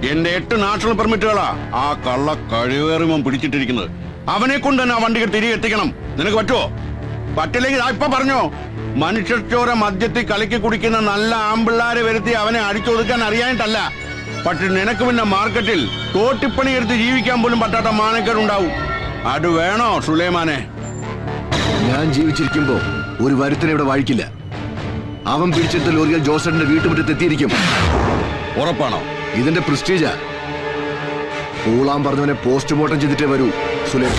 എന്റെ എട്ട് നാഷണൽ പെർമിറ്റുകളാ ആ കള്ള കഴിവേറിമം പിടിച്ചിട്ടിരിക്കുന്നത് അവനെ കൊണ്ട് തന്നെ ആ വണ്ടികൾ തിരികെ എത്തിക്കണം നിനക്ക് പറ്റുമോ പറ്റില്ലെങ്കിൽ ആ ഇപ്പൊ പറഞ്ഞോ മനുഷ്യച്ചോര മദ്യത്തിൽ കലക്കി കുടിക്കുന്ന നല്ല ആമ്പിള്ളാരെ വരുത്തി അവനെ അടിച്ചൊതുക്കാൻ അറിയാനിട്ടല്ല പക്ഷെ നിനക്ക് പിന്നെ മാർക്കറ്റിൽ തോട്ടിപ്പണി എടുത്ത് ജീവിക്കാൻ പോലും പറ്റാത്ത മാനക്കേടുണ്ടാവും അത് വേണോ സുലൈമാനെ ഞാൻ ജീവിച്ചിരിക്കുമ്പോ ഒരു വരുത്തനെ ഇവിടെ വാഴിക്കില്ല അവൻ പിടിച്ചെടുത്ത ലോറികൾ ജോസഫിന്റെ വീട്ടുമുറ്റത്ത് എത്തിയിരിക്കും ഉറപ്പാണോ ഇതിന്റെ പ്രസ്റ്റീജാ പൂളാൻ പറഞ്ഞവനെ പോസ്റ്റ്മോർട്ടം ചെയ്തിട്ടേ വരൂ സുലൈം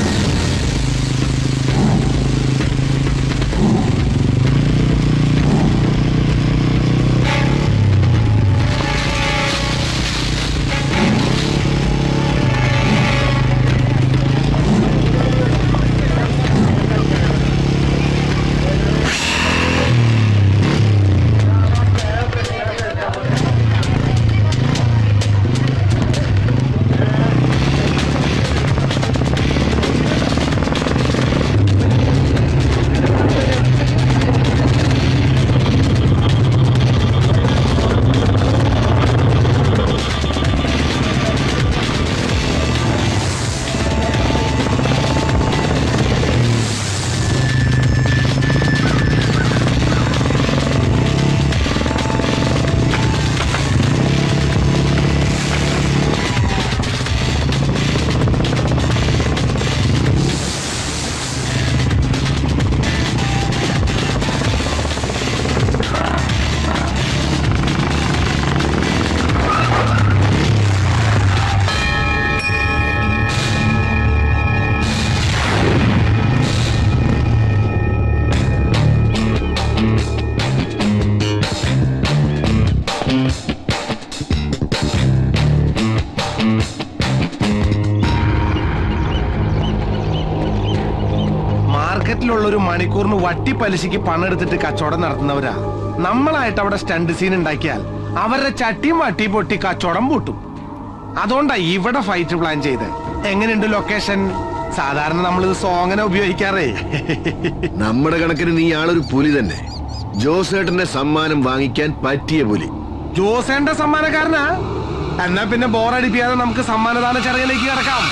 മാർക്കറ്റിലുള്ള ഒരു മണിക്കൂറിന് വട്ടി പലിശയ്ക്ക് പണം എടുത്തിട്ട് കച്ചവടം നടത്തുന്നവരാ നമ്മളായിട്ട് അവിടെ സ്റ്റണ്ട് സീൻ ഉണ്ടാക്കിയാൽ അവരുടെ ചട്ടിയും വട്ടി പൊട്ടി കച്ചവടം പൂട്ടും അതുകൊണ്ടാ ഇവിടെ ഫൈറ്റ് പ്ലാൻ ചെയ്ത് എങ്ങനെയുണ്ട് ലൊക്കേഷൻ സാധാരണ നമ്മൾ ഇത് സോങ്ങനെ ഉപയോഗിക്കാറേ നമ്മുടെ കണക്കിന് നീ ആളൊരു പുലി തന്നെ ജോസേട്ടന്റെ സമ്മാനം വാങ്ങിക്കാൻ പറ്റിയ പുലി ജോസേന്റെ സമ്മാനക്കാരനാ എന്നാ പിന്നെ ബോറടിപ്പിക്കാതെ നമുക്ക് സമ്മാനദാന ചടങ്ങിലേക്ക് കിടക്കാം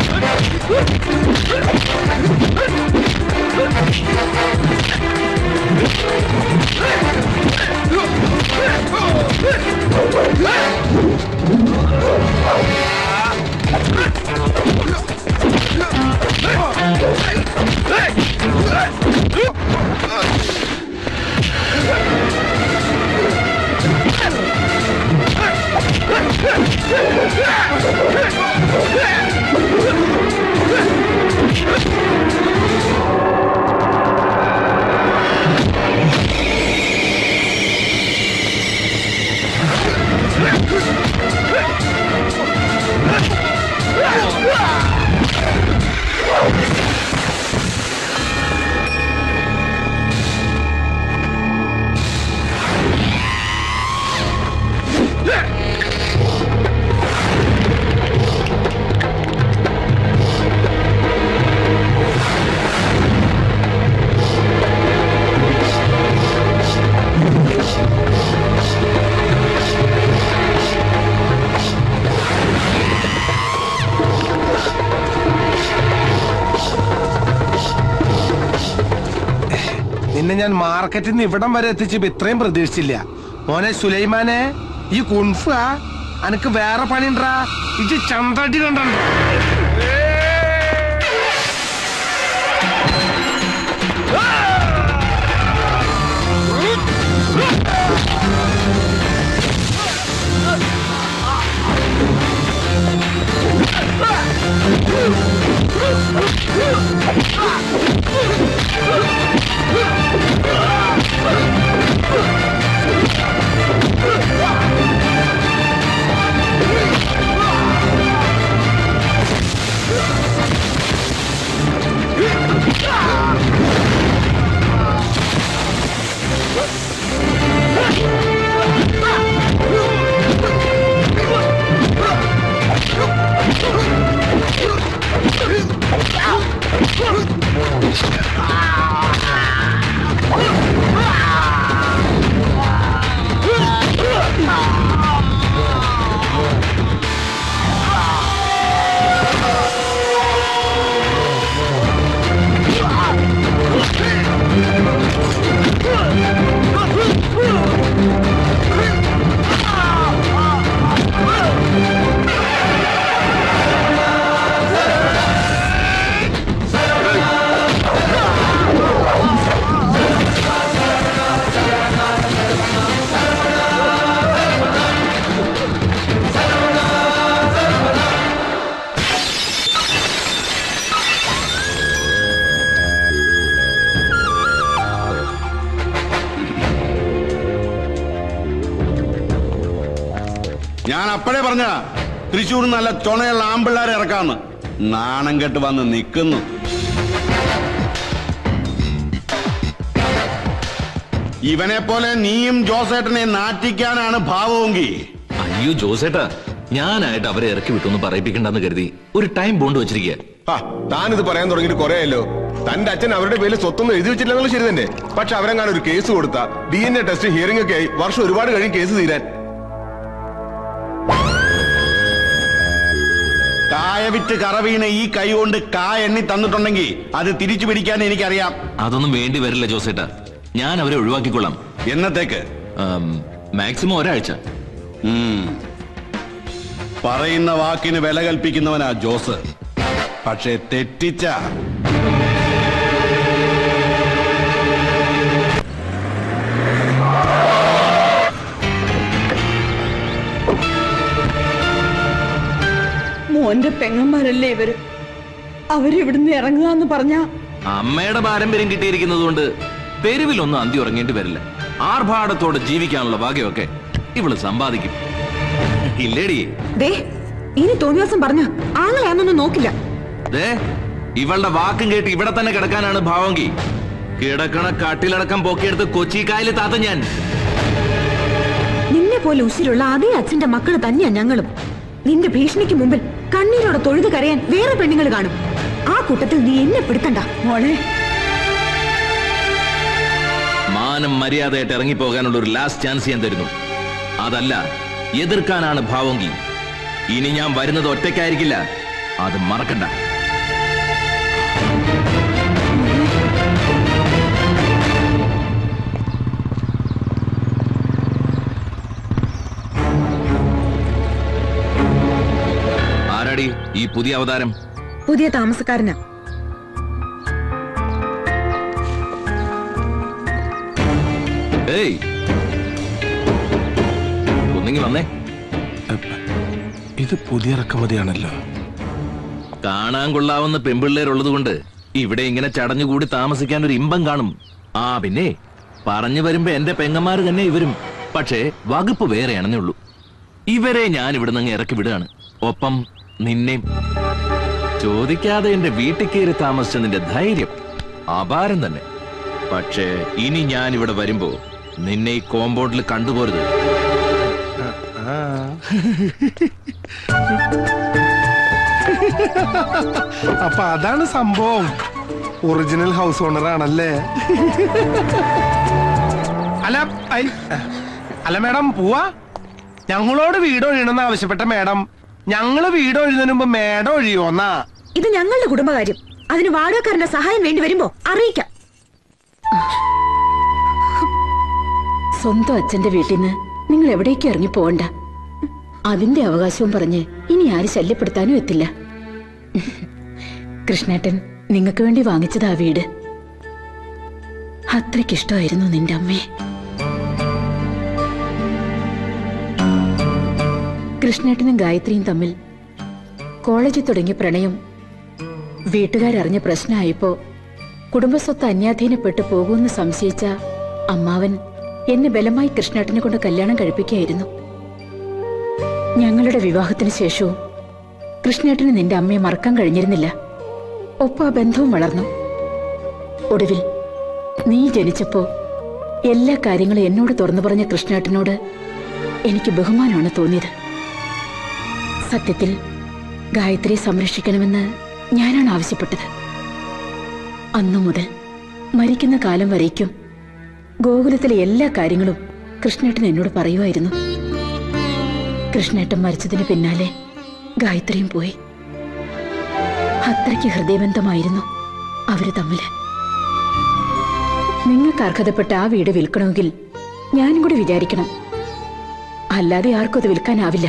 നിന്നെ ഞാൻ മാർക്കറ്റിൽ നിന്ന് ഇവിടം വരെ എത്തിച്ചപ്പോ ഇത്രയും പ്രതീക്ഷിച്ചില്ല മോനെ സുലൈമാനെ ഈ കുൺഫ അനക്ക് വേറെ പണിണ്ടാ ഇത് ചന്തടി കണ്ടോ ഞാൻ അപ്പോഴേ പറഞ്ഞ തൃശ്ശൂർ നല്ല ചുണയുള്ള ആമ്പിള്ളാരെ ഇറക്കാന്ന് നാണം കെട്ട് വന്ന് നിൽക്കുന്നു ഇവനെ പോലെ നീയും ജോസേട്ടനെ നാറ്റിക്കാനാണ് ഭാവമെങ്കിൽ അയ്യോ ജോസേട്ടാ ഞാനായിട്ട് അവരെ ഇറക്കി വിട്ടൊന്ന് പറയിപ്പിക്കണ്ടെന്ന് കരുതി ഒരു ടൈം ബോണ്ട് വെച്ചിരിക്കുക ആ താനിത് പറയാൻ തുടങ്ങിയിട്ട് കുറെ ആയല്ലോ തന്റെ അച്ഛൻ അവരുടെ പേരിൽ സ്വത്തൊന്നും എഴുതി വെച്ചില്ലെന്നുള്ള ശരി തന്നെ പക്ഷെ അവരെങ്ങാനും ഒരു കേസ് കൊടുത്ത D N A test hearing ഒക്കെ ആയി വർഷം ഒരുപാട് കഴിയും കേസ് തീരാൻ കായ വിറ്റ് കറവീണ ഈ കൈ കൊണ്ട് കായ എണ്ണി തന്നിട്ടുണ്ടെങ്കിൽ അത് തിരിച്ചു പിടിക്കാൻ എനിക്കറിയാം അതൊന്നും വേണ്ടി വരില്ല ജോസേട്ടാ ഞാൻ അവരെ ഒഴിവാക്കിക്കൊള്ളാം എന്നത്തേക്ക് മാക്സിമം ഒരാഴ്ച ഉം. പറയുന്ന വാക്കിന് വില കൽപ്പിക്കുന്നവനാ ജോസ് പക്ഷെ തെറ്റിച്ച മോന്റെ പെങ്ങന്മാരല്ലേ ഇവര് അവരിവിടുന്ന് ഇറങ്ങുക എന്ന് പറഞ്ഞാ അമ്മയുടെ പാരമ്പര്യം കിട്ടിയിരിക്കുന്നത് കൊണ്ട് തെരുവിലൊന്നും അന്തി ഉറങ്ങേണ്ടി വരില്ല ആർഭാടത്തോടെ ജീവിക്കാനുള്ള ഭാഗ്യമൊക്കെ ഇവള് സമ്പാദിക്കും ഇല്ലേടി ദേ ഇനി തോന്നിയ ദിവസം പറഞ്ഞ ആങ്ങളെയാന്നൊന്നും നോക്കില്ല ദേ ഇവളുടെ വാക്കും കേട്ട് ഇവിടെ തന്നെ കിടക്കാനാണ് ഭാവങ്കി കിടക്കണ കട്ടിലടക്കം പൊക്കിയെടുത്ത് കൊച്ചിക്കായല് താത്ത ഞാൻ നിന്നെ പോലെ ഉശിരുള്ള അതേ അച്ഛന്റെ മക്കള് തന്നെയാ ഞങ്ങളും നിന്റെ ഭീഷണിക്ക് മുമ്പിൽ കണ്ണീരോടെ തൊഴുത് കരയാൻ വേറെ പെണ്ണുങ്ങൾ കാണും ആ കൂട്ടത്തിൽ നീ എന്നെ പെടുത്തണ്ട മോളെ മാനം മര്യാദയായിട്ട് ഇറങ്ങിപ്പോകാനുള്ള ഒരു ലാസ്റ്റ് ചാൻസ് ഞാൻ തരുന്നു അതല്ല എതിർക്കാനാണ് ഭാവങ്കി ഇനി ഞാൻ വരുന്നത് ഒറ്റയ്ക്കായിരിക്കില്ല അത് മറക്കണ്ട ആരാടി ഈ പുതിയ അവതാരം പുതിയ താമസക്കാരനാ ഏയ് ഒന്നെങ്കിൽ വന്നേ ഇത് പുതിയ ഇറക്കുമതിയാണല്ലോ കാണാൻ കൊള്ളാവുന്ന പെമ്പിള്ളേരുള്ളത് കൊണ്ട് ഇവിടെ ഇങ്ങനെ ചടഞ്ഞുകൂടി താമസിക്കാൻ ഒരു ഇമ്പം കാണും ആ പിന്നെ പറഞ്ഞു വരുമ്പോ എന്റെ പെങ്ങന്മാര് തന്നെ ഇവരും പക്ഷേ വകുപ്പ് വേറെയാണെന്നേ ഉള്ളൂ ഇവരെ ഞാൻ ഇവിടെ നിന്ന് ഇറക്കി വിടുകയാണ് ഒപ്പം നിന്നെയും ചോദിക്കാതെ എന്റെ വീട്ടിൽ കയറി താമസിച്ച നിന്റെ ധൈര്യം അപാരം തന്നെ പക്ഷേ ഇനി ഞാൻ ഇവിടെ വരുമ്പോ നിന്നെ ഈ കോമ്പൗണ്ടിൽ കണ്ടുപോരുത് അപ്പൊ അതാണ് സംഭവം ഒറിജിനൽ ഹൗസ് ഓണർ ആണല്ലേ അല്ല ഐ, അല്ല മാഡം പോവാ ഞങ്ങളോട് വീട് ഒഴിയണമെന്ന് ആവശ്യപ്പെട്ട മാഡം ഞങ്ങള് വീട് ഒഴിയുന്നതിന് മുമ്പ് മാഡം ഒഴിയോന്നാ ഇത് ഞങ്ങളുടെ കുടുംബകാര്യം അതിന് വാടകക്കാരന്റെ സഹായം വേണ്ടി വരുമ്പോ അറിയിക്കാം സ്വന്തം അച്ഛന്റെ വീട്ടിൽ നിന്ന് നിങ്ങൾ എവിടേക്കും ഇറങ്ങി പോകണ്ട അതിന്റെ അവകാശവും പറഞ്ഞ് ഇനി ആരും ശല്യപ്പെടുത്താനും എത്തില്ല കൃഷ്ണേട്ടൻ നിങ്ങൾക്ക് വേണ്ടി വാങ്ങിച്ചതാ വീട് അത്രയ്ക്കിഷ്ടമായിരുന്നു നിന്റെ അമ്മയെ കൃഷ്ണേട്ടനും ഗായത്രിയും തമ്മിൽ കോളേജിൽ തുടങ്ങിയ പ്രണയം വീട്ടുകാരറിഞ്ഞ പ്രശ്നമായപ്പോ കുടുംബസ്വത്ത് അന്യാധീനപ്പെട്ടു പോകുമെന്ന് സംശയിച്ച അമ്മാവൻ എന്നെ ബലമായി കൃഷ്ണേട്ടനെ കൊണ്ട് കല്യാണം കഴിപ്പിക്കുകയായിരുന്നു ഞങ്ങളുടെ വിവാഹത്തിന് ശേഷവും കൃഷ്ണേട്ടന് നിന്റെ അമ്മയെ മറക്കാൻ കഴിഞ്ഞിരുന്നില്ല ഒപ്പം ആ ബന്ധവും വളർന്നു ഒടുവിൽ നീ ജനിച്ചപ്പോ എല്ലാ കാര്യങ്ങളും എന്നോട് തുറന്നു പറഞ്ഞ കൃഷ്ണേട്ടനോട് എനിക്ക് ബഹുമാനമാണ് തോന്നിയത് സത്യത്തിൽ ഗായത്രിയെ സംരക്ഷിക്കണമെന്ന് ഞാനാണ് ആവശ്യപ്പെട്ടത് അന്നു മുതൽ മരിക്കുന്ന കാലം വരേക്കും ഗോകുലത്തിലെ എല്ലാ കാര്യങ്ങളും കൃഷ്ണേട്ടൻ എന്നോട് പറയുമായിരുന്നു കൃഷ്ണേട്ടൻ മരിച്ചതിന് പിന്നാലെ ഗായത്രിയും പോയി അത്രയ്ക്ക് ഹൃദയബന്ധമായിരുന്നു അവര് തമ്മില് നിങ്ങൾക്ക് അർഹതപ്പെട്ട ആ വീട് വിൽക്കണമെങ്കിൽ ഞാനും കൂടി വിചാരിക്കണം അല്ലാതെ ആർക്കും അത് വിൽക്കാനാവില്ല